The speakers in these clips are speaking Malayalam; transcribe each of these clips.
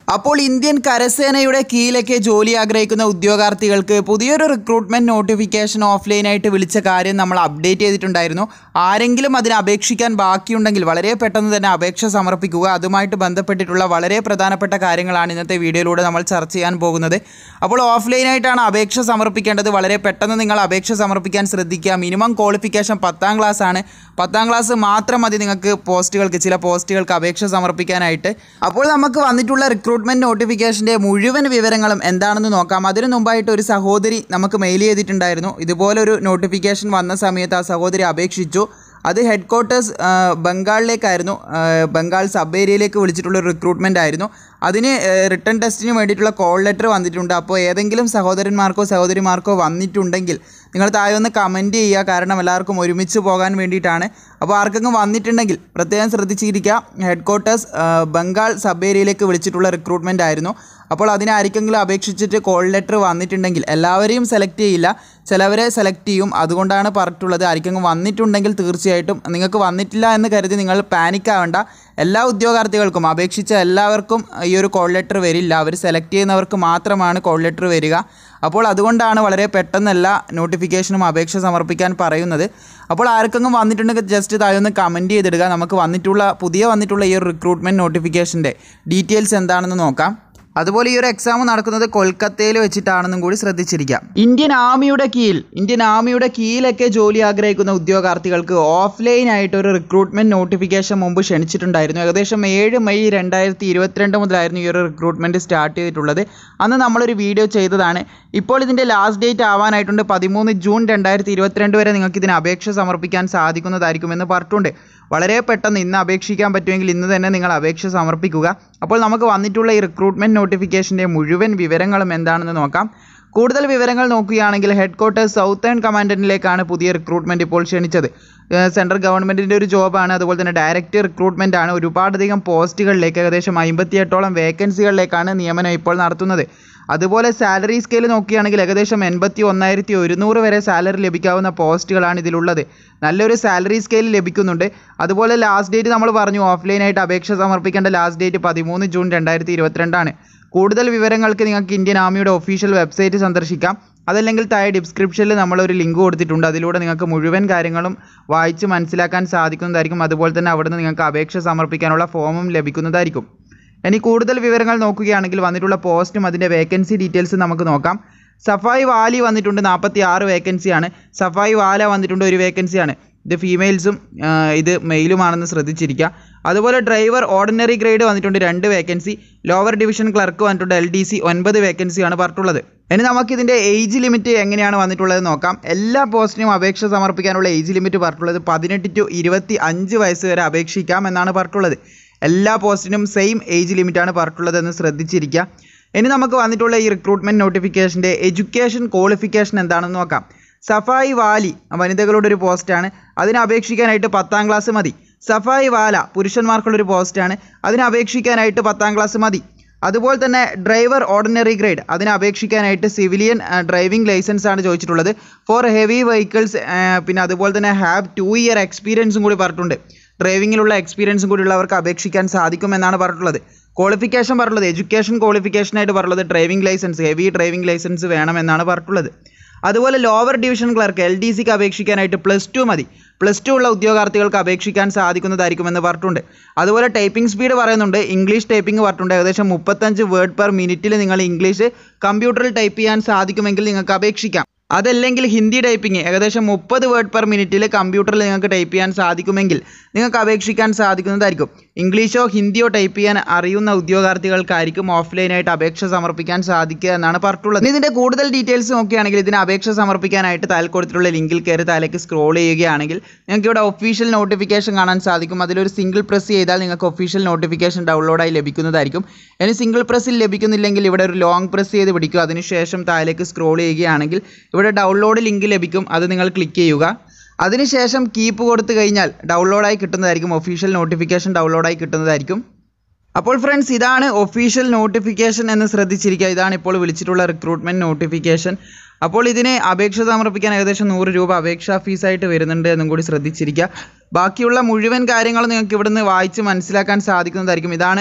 അപ്പോൾ ഇന്ത്യൻ കരസേനയുടെ കീഴിലൊക്കെ ജോലി ആഗ്രഹിക്കുന്ന ഉദ്യോഗാർത്ഥികൾക്ക് പുതിയൊരു റിക്രൂട്ട്മെന്റ് നോട്ടിഫിക്കേഷൻ ഓഫ്ലൈനായിട്ട് വിളിച്ച കാര്യം നമ്മൾ അപ്ഡേറ്റ് ചെയ്തിട്ടുണ്ടായിരുന്നു ആരെങ്കിലും അതിന് അപേക്ഷിക്കാൻ ബാക്കിയുണ്ടെങ്കിൽ വളരെ പെട്ടെന്ന് തന്നെ അപേക്ഷ സമർപ്പിക്കുക അതുമായിട്ട് ബന്ധപ്പെട്ടിട്ടുള്ള വളരെ പ്രധാനപ്പെട്ട കാര്യങ്ങളാണ് ഇന്നത്തെ വീഡിയോയിലൂടെ നമ്മൾ ചർച്ച ചെയ്യാൻ പോകുന്നത് അപ്പോൾ ഓഫ്ലൈനായിട്ടാണ് അപേക്ഷ സമർപ്പിക്കേണ്ടത് വളരെ പെട്ടെന്ന് നിങ്ങൾ അപേക്ഷ സമർപ്പിക്കാൻ ശ്രദ്ധിക്കുക മിനിമം ക്വാളിഫിക്കേഷൻ പത്താം ക്ലാസ് ആണ് പത്താം ക്ലാസ് മാത്രം മതി നിങ്ങൾക്ക് പോസ്റ്റുകൾക്ക് ചില പോസ്റ്റുകൾക്ക് അപേക്ഷ സമർപ്പിക്കാനായിട്ട് അപ്പോൾ നമുക്ക് വന്നിട്ടുള്ള റിക്രൂട്ട്മെന്റ് നോട്ടിഫിക്കേഷൻ്റെ മുഴുവൻ വിവരങ്ങളും എന്താണെന്ന് നോക്കാം അതിനു മുമ്പായിട്ട് ഒരു സഹോദരി നമുക്ക് മെയിൽ ചെയ്തിട്ടുണ്ടായിരുന്നു ഇതുപോലൊരു നോട്ടിഫിക്കേഷൻ വന്ന സമയത്ത് ആ സഹോദരി അപേക്ഷിച്ചു അത് ഹെഡ് ക്വാർട്ടേഴ്സ് ബംഗാളിലേക്കായിരുന്നു ആ, ബംഗാൾ സബ് ഏരിയയിലേക്ക് വിളിച്ചിട്ടുള്ള ഒരു റിക്രൂട്ട്മെൻ്റ് ആയിരുന്നു അതിന് റിട്ടേൺ ടെസ്റ്റിന് വേണ്ടിയിട്ടുള്ള കോൾ ലെറ്റർ വന്നിട്ടുണ്ട് അപ്പോൾ ഏതെങ്കിലും സഹോദരന്മാർക്കോ സഹോദരിമാർക്കോ വന്നിട്ടുണ്ടെങ്കിൽ നിങ്ങൾ താഴെ ഒന്ന് കമൻറ്റ് ചെയ്യുക കാരണം എല്ലാവർക്കും ഒരുമിച്ച് പോകാൻ വേണ്ടിയിട്ടാണ് അപ്പോൾ ആർക്കെങ്കിലും വന്നിട്ടുണ്ടെങ്കിൽ പ്രത്യേകം ശ്രദ്ധിച്ചിരിക്കുക ഹെഡ് ക്വാർട്ടേഴ്സ് ബംഗാൾ സബ് ഏരിയയിലേക്ക് വിളിച്ചിട്ടുള്ള റിക്രൂട്ട്മെൻ്റ് ആയിരുന്നു അപ്പോൾ അതിനായിരിക്കെങ്കിലും അപേക്ഷിച്ചിട്ട് കോൾ ലെറ്റർ വന്നിട്ടുണ്ടെങ്കിൽ എല്ലാവരെയും സെലക്ട് ചെയ്യില്ല ചിലവരെ സെലക്ട് ചെയ്യും അതുകൊണ്ടാണ് പറഞ്ഞിട്ടുള്ളത് ആർക്കെങ്കിലും വന്നിട്ടുണ്ടെങ്കിൽ തീർച്ചയായിട്ടും നിങ്ങൾക്ക് വന്നിട്ടില്ല എന്ന് കരുതി നിങ്ങൾ പാനിക് ആവേണ്ട എല്ലാ ഉദ്യോഗാർത്ഥികൾക്കും അപേക്ഷിച്ച എല്ലാവർക്കും ഈ ഒരു കോൾ ലെറ്റർ വരില്ല അവർ സെലക്ട് ചെയ്യുന്നവർക്ക് മാത്രമാണ് കോൾ ലെറ്റർ വരിക അപ്പോൾ അതുകൊണ്ടാണ് വളരെ പെട്ടെന്ന് എല്ലാ നോട്ടിഫിക്കേഷനും അപേക്ഷ സമർപ്പിക്കാൻ പറയുന്നത് അപ്പോൾ ആർക്കെങ്കിലും വന്നിട്ടുണ്ടെങ്കിൽ ജസ്റ്റ് താഴെ ഒന്ന് കമൻറ്റ് ചെയ്തിടുക നമുക്ക് വന്നിട്ടുള്ള പുതിയ വന്നിട്ടുള്ള ഈ ഒരു റിക്രൂട്ട്മെൻറ്റ് നോട്ടിഫിക്കേഷൻ്റെ ഡീറ്റെയിൽസ് എന്താണെന്ന് നോക്കാം അതുപോലെ ഈ ഒരു എക്സാം നടക്കുന്നത് കൊൽക്കത്തയിൽ വെച്ചിട്ടാണെന്നും കൂടി ശ്രദ്ധിച്ചിരിക്കാം ഇന്ത്യൻ ആർമിയുടെ കീഴിൽ ഇന്ത്യൻ ആർമിയുടെ കീഴിലൊക്കെ ജോലി ആഗ്രഹിക്കുന്ന ഉദ്യോഗാർത്ഥികൾക്ക് ഓഫ്ലൈൻ ആയിട്ട് ഒരു റിക്രൂട്ട്മെന്റ് നോട്ടിഫിക്കേഷൻ മുമ്പ് ക്ഷണിച്ചിട്ടുണ്ടായിരുന്നു ഏകദേശം ഏഴ് മെയ് രണ്ടായിരത്തി ഇരുപത്തിരണ്ട് മുതലായിരുന്നു ഈ ഒരു റിക്രൂട്ട്മെന്റ് സ്റ്റാർട്ട് ചെയ്തിട്ടുള്ളത് അന്ന് നമ്മളൊരു വീഡിയോ ചെയ്തതാണ് ഇപ്പോൾ ഇതിൻ്റെ ലാസ്റ്റ് ഡേറ്റ് ആവാനായിട്ടുണ്ട് പതിമൂന്ന് ജൂൺ രണ്ടായിരത്തി ഇരുപത്തിരണ്ട് വരെ നിങ്ങൾക്ക് ഇതിന് അപേക്ഷ സമർപ്പിക്കാൻ സാധിക്കുന്നതായിരിക്കുമെന്ന് പറഞ്ഞിട്ടുണ്ട് വളരെ പെട്ടെന്ന് ഇന്ന് അപേക്ഷിക്കാൻ പറ്റുമെങ്കിൽ ഇന്ന് തന്നെ നിങ്ങൾ അപേക്ഷ സമർപ്പിക്കുക അപ്പോൾ നമുക്ക് വന്നിട്ടുള്ള ഈ റിക്രൂട്ട്മെന്റ് നോട്ടിഫിക്കേഷൻ്റെ മുഴുവൻ വിവരങ്ങളും എന്താണെന്ന് നോക്കാം കൂടുതൽ വിവരങ്ങൾ നോക്കുകയാണെങ്കിൽ ഹെഡ് ക്വാർട്ടേഴ്സ് സൗത്തേൺ കമാൻഡൻറ്റിലേക്കാണ് പുതിയ റിക്രൂട്ട്മെൻറ്റ് ഇപ്പോൾ ക്ഷണിച്ചത് ഏഹ് സെൻട്രൽ ഗവൺമെൻറ്റിൻ്റെ ഒരു ജോബാണ് അതുപോലെ തന്നെ ഡയറക്റ്റ് റിക്രൂട്ട്മെൻ്റ് ആണ് ഒരുപാടധികം പോസ്റ്റുകളിലേക്ക് ഏകദേശം അമ്പത്തിയെട്ടോളം വേക്കൻസികളിലേക്കാണ് നിയമനം ഇപ്പോൾ നടത്തുന്നത് അതുപോലെ സാലറി സ്കെയിൽ നോക്കുകയാണെങ്കിൽ ഏകദേശം എൺപത്തി ഒന്നായിരത്തി ഒരുന്നൂറ് വരെ സാലറി ലഭിക്കാവുന്ന പോസ്റ്റുകളാണ് ഇതിലുള്ളത് നല്ലൊരു സാലറി സ്കെയിൽ ലഭിക്കുന്നുണ്ട് അതുപോലെ ലാസ്റ്റ് ഡേറ്റ് നമ്മൾ പറഞ്ഞു ഓഫ്ലൈനായിട്ട് അപേക്ഷ സമർപ്പിക്കേണ്ട ലാസ്റ്റ് ഡേറ്റ് പതിമൂന്ന് ജൂൺ രണ്ടായിരത്തി ഇരുപത്തിരണ്ടാണ് കൂടുതൽ വിവരങ്ങൾക്ക് നിങ്ങൾക്ക് ഇന്ത്യൻ ആർമിയുടെ ഒഫീഷ്യൽ വെബ്സൈറ്റ് സന്ദർശിക്കാം അതല്ലെങ്കിൽ താഴെ ഡിസ്ക്രിപ്ഷനിൽ നമ്മളൊരു ലിങ്ക് കൊടുത്തിട്ടുണ്ട് അതിലൂടെ നിങ്ങൾക്ക് മുഴുവൻ കാര്യങ്ങളും വായിച്ച് മനസ്സിലാക്കാൻ സാധിക്കുന്നതായിരിക്കും അതുപോലെ തന്നെ അവിടുന്ന് നിങ്ങൾക്ക് അപേക്ഷ സമർപ്പിക്കാനുള്ള ഫോമും ലഭിക്കുന്നതായിരിക്കും ഇനി കൂടുതൽ വിവരങ്ങൾ നോക്കുകയാണെങ്കിൽ വന്നിട്ടുള്ള പോസ്റ്റും അതിൻ്റെ വേക്കൻസി ഡീറ്റെയിൽസ് നമുക്ക് നോക്കാം സഫായി വാലി വന്നിട്ടുണ്ട് നാൽപ്പത്തി ആറ് വേക്കൻസിയാണ് സഫായി വാല വന്നിട്ടുണ്ട് ഒരു വേക്കൻസിയാണ് ഇത് ഫീമെയിൽസും ഇത് മെയിലുമാണെന്ന് ശ്രദ്ധിച്ചിരിക്കുക അതുപോലെ ഡ്രൈവർ ഓർഡിനറി ഗ്രേഡ് വന്നിട്ടുണ്ട് രണ്ട് വേക്കൻസി ലോവർ ഡിവിഷൻ ക്ലർക്ക് വന്നിട്ടുണ്ട് എൽ ഡി സി ഒൻപത് വേക്കൻസിയാണ് പറഞ്ഞിട്ടുള്ളത് ഇനി നമുക്ക് ഇതിൻ്റെ ഏജ് ലിമിറ്റ് എങ്ങനെയാണ് വന്നിട്ടുള്ളത് നോക്കാം എല്ലാ പോസ്റ്റിനും അപേക്ഷ സമർപ്പിക്കാനുള്ള ഏജ് ലിമിറ്റ് പറഞ്ഞിട്ടുള്ളത് പതിനെട്ട് ടു ഇരുപത്തി അഞ്ച് വയസ്സ് വരെ അപേക്ഷിക്കാം എന്നാണ് പറഞ്ഞിട്ടുള്ളത് എല്ലാ പോസ്റ്റിനും സെയിം ഏജ് ലിമിറ്റാണ് പറഞ്ഞിട്ടുള്ളതെന്ന് ശ്രദ്ധിച്ചിരിക്കുക ഇനി നമുക്ക് വന്നിട്ടുള്ള ഈ റിക്രൂട്ട്മെൻറ്റ് നോട്ടിഫിക്കേഷൻ്റെ എഡ്യൂക്കേഷൻ ക്വാളിഫിക്കേഷൻ എന്താണെന്ന് നോക്കാം സഫായി വാലി വനിതകളുടെ ഒരു പോസ്റ്റാണ് അതിന് അപേക്ഷിക്കാനായിട്ട് പത്താം ക്ലാസ് മതി സഫായി വാല പുരുഷന്മാർക്കുള്ളൊരു പോസ്റ്റാണ് അതിന് അപേക്ഷിക്കാനായിട്ട് പത്താം ക്ലാസ് മതി അതുപോലെ തന്നെ ഡ്രൈവർ ഓർഡിനറി ഗ്രേഡ് അതിന് അപേക്ഷിക്കാനായിട്ട് സിവിലിയൻ ഡ്രൈവിംഗ് ലൈസൻസ് ആണ് ചോദിച്ചിട്ടുള്ളത് ഫോർ ഹെവി വെഹിക്കിൾസ് പിന്നെ അതുപോലെ തന്നെ ഹാവ് ടു ഇയർ എക്സ്പീരിയൻസും കൂടി പറഞ്ഞിട്ടുണ്ട് ഡ്രൈവിങ്ങിലുള്ള എക്സ്പീരിയൻസും കൂടി ഉള്ളവർക്ക് അപേക്ഷിക്കാൻ സാധിക്കുമെന്നാണ് പറഞ്ഞിട്ടുള്ളത് ക്വാളിഫിക്കേഷൻ പറഞ്ഞിട്ടുള്ളത് എഡ്യൂക്കേഷൻ ക്വാളിഫിക്കേഷനായിട്ട് പറഞ്ഞിട്ടുള്ളത് driving licence heavy driving licence വേണമെന്നാണ് പറഞ്ഞിട്ടുള്ളത് അതുപോലെ lower division clerk L D സിക്ക് അപേക്ഷിക്കാനായിട്ട് പ്ലസ് ടു മതി പ്ലസ് ടു ഉള്ള ഉദ്യോഗാർത്ഥികൾക്ക് അപേക്ഷിക്കാൻ സാധിക്കുന്നതായിരിക്കുമെന്ന് പറഞ്ഞിട്ടുണ്ട് അതുപോലെ ടൈപ്പിംഗ് സ്പീഡ് പറയുന്നുണ്ട് ഇംഗ്ലീഷ് ടൈപ്പിംഗ് പറഞ്ഞിട്ടുണ്ട് ഏകദേശം മുപ്പത്തഞ്ച് വേർഡ് പെർ മിനിറ്റിൽ നിങ്ങൾ ഇംഗ്ലീഷ് കമ്പ്യൂട്ടറിൽ ടൈപ്പ് ചെയ്യാൻ സാധിക്കുമെങ്കിൽ നിങ്ങൾക്ക് അപേക്ഷിക്കാം അതല്ലെങ്കിൽ ഹിന്ദി ടൈപ്പിംഗ് ഏകദേശം മുപ്പത് വേർഡ് പെർ മിനിറ്റിൽ കമ്പ്യൂട്ടറിൽ നിങ്ങൾക്ക് ടൈപ്പ് ചെയ്യാൻ സാധിക്കുമെങ്കിൽ നിങ്ങൾക്ക് അപേക്ഷിക്കാൻ സാധിക്കുന്നതായിരിക്കും ഇംഗ്ലീഷോ ഹിന്ദിയോ ടൈപ്പ് ചെയ്യാൻ അറിയുന്ന ഉദ്യോഗാർത്ഥികൾക്കായിരിക്കും ഓഫ്ലൈനായിട്ട് അപേക്ഷ സമർപ്പിക്കാൻ സാധിക്കുക എന്നാണ് പറഞ്ഞിട്ടുള്ളത് ഇനി ഇതിൻ്റെ കൂടുതൽ ഡീറ്റെയിൽസ് നോക്കുകയാണെങ്കിൽ ഇതിന് അപേക്ഷ സമർപ്പിക്കാനായിട്ട് താഴെ കൊടുത്തിട്ടുള്ള ലിങ്കിൽ കയറി താഴേക്ക് സ്ക്രോൾ ചെയ്യുകയാണെങ്കിൽ നിങ്ങൾക്ക് ഇവിടെ ഒഫീഷ്യൽ നോട്ടിഫിക്കേഷൻ കാണാൻ സാധിക്കും അതിലൊരു സിംഗിൾ പ്രസ് ചെയ്താൽ നിങ്ങൾക്ക് ഒഫീഷ്യൽ നോട്ടിഫിക്കേഷൻ ഡൗൺലോഡായി ലഭിക്കുന്നതായിരിക്കും ഇനി സിംഗിൾ പ്രസ്സിൽ ലഭിക്കുന്നില്ലെങ്കിൽ ഇവിടെ ഒരു ലോങ് പ്രസ് ചെയ്ത് പിടിക്കുക അതിനുശേഷം താഴേക്ക് സ്ക്രോൾ ചെയ്യുകയാണെങ്കിൽ ഇവിടെ ഡൗൺലോഡ് ലിങ്ക് ലഭിക്കും അത് നിങ്ങൾ ക്ലിക്ക് ചെയ്യുക അതിനുശേഷം കീപ്പ് കൊടുത്തു കഴിഞ്ഞാൽ ഡൗൺലോഡായി കിട്ടുന്നതായിരിക്കും ഒഫീഷ്യൽ നോട്ടിഫിക്കേഷൻ ഡൗൺലോഡായി കിട്ടുന്നതായിരിക്കും അപ്പോൾ ഫ്രണ്ട്സ് ഇതാണ് ഒഫീഷ്യൽ നോട്ടിഫിക്കേഷൻ എന്ന് ശ്രദ്ധിച്ചിരിക്കുക ഇതാണ് ഇപ്പോൾ വിളിച്ചിട്ടുള്ള റിക്രൂട്ട്മെൻറ്റ് നോട്ടിഫിക്കേഷൻ അപ്പോൾ ഇതിന് അപേക്ഷ സമർപ്പിക്കാൻ ഏകദേശം നൂറ് രൂപ അപേക്ഷാ ഫീസായിട്ട് വരുന്നുണ്ട് എന്നും കൂടി ശ്രദ്ധിച്ചിരിക്കുക ബാക്കിയുള്ള മുഴുവൻ കാര്യങ്ങളും നിങ്ങൾക്ക് ഇവിടുന്ന് വായിച്ച് മനസ്സിലാക്കാൻ സാധിക്കുന്നതായിരിക്കും ഇതാണ്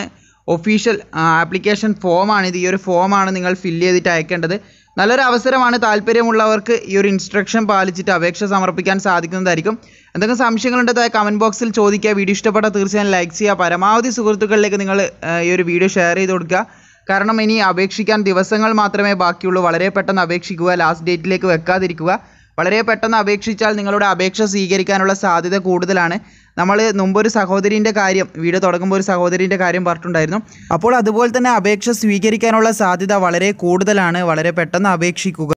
ഒഫീഷ്യൽ ആപ്ലിക്കേഷൻ ഫോമാണ് ഇത് ഈ ഒരു ഫോമാണ് നിങ്ങൾ ഫില്ല് ചെയ്തിട്ട് അയക്കേണ്ടത് നല്ലൊരു അവസരമാണ് താല്പര്യമുള്ളവർക്ക് ഈ ഒരു ഇൻസ്ട്രക്ഷൻ പാലിച്ചിട്ട് അപേക്ഷ സമർപ്പിക്കാൻ സാധിക്കുന്നതായിരിക്കും എന്തെങ്കിലും സംശയങ്ങളുണ്ടെങ്കിൽ താഴെ കമൻറ്റ് ബോക്സിൽ ചോദിക്കുക വീഡിയോ ഇഷ്ടപ്പെട്ടാൽ തീർച്ചയായും ലൈക്ക് ചെയ്യുക പരമാവധി സുഹൃത്തുക്കളിലേക്ക് നിങ്ങൾ ആ, ഈ ഒരു വീഡിയോ ഷെയർ ചെയ്ത് കൊടുക്കുക കാരണം ഇനി അപേക്ഷിക്കാൻ ദിവസങ്ങൾ മാത്രമേ ബാക്കിയുള്ളൂ വളരെ പെട്ടെന്ന് അപേക്ഷിക്കുക ലാസ്റ്റ് ഡേറ്റിലേക്ക് വെക്കാതിരിക്കുക വളരെ പെട്ടെന്ന് അപേക്ഷിച്ചാൽ നിങ്ങളുടെ അപേക്ഷ സ്വീകരിക്കാനുള്ള സാധ്യത കൂടുതലാണ് നമ്മൾ മുമ്പൊരു സഹോദരീൻ്റെ കാര്യം വീഡിയോ തുടങ്ങുമ്പോൾ ഒരു സഹോദരീൻ്റെ കാര്യം പറഞ്ഞിട്ടുണ്ടായിരുന്നു അപ്പോൾ അതുപോലെ തന്നെ അപേക്ഷ സ്വീകരിക്കാനുള്ള സാധ്യത വളരെ കൂടുതലാണ് വളരെ പെട്ടെന്ന് അപേക്ഷിക്കുക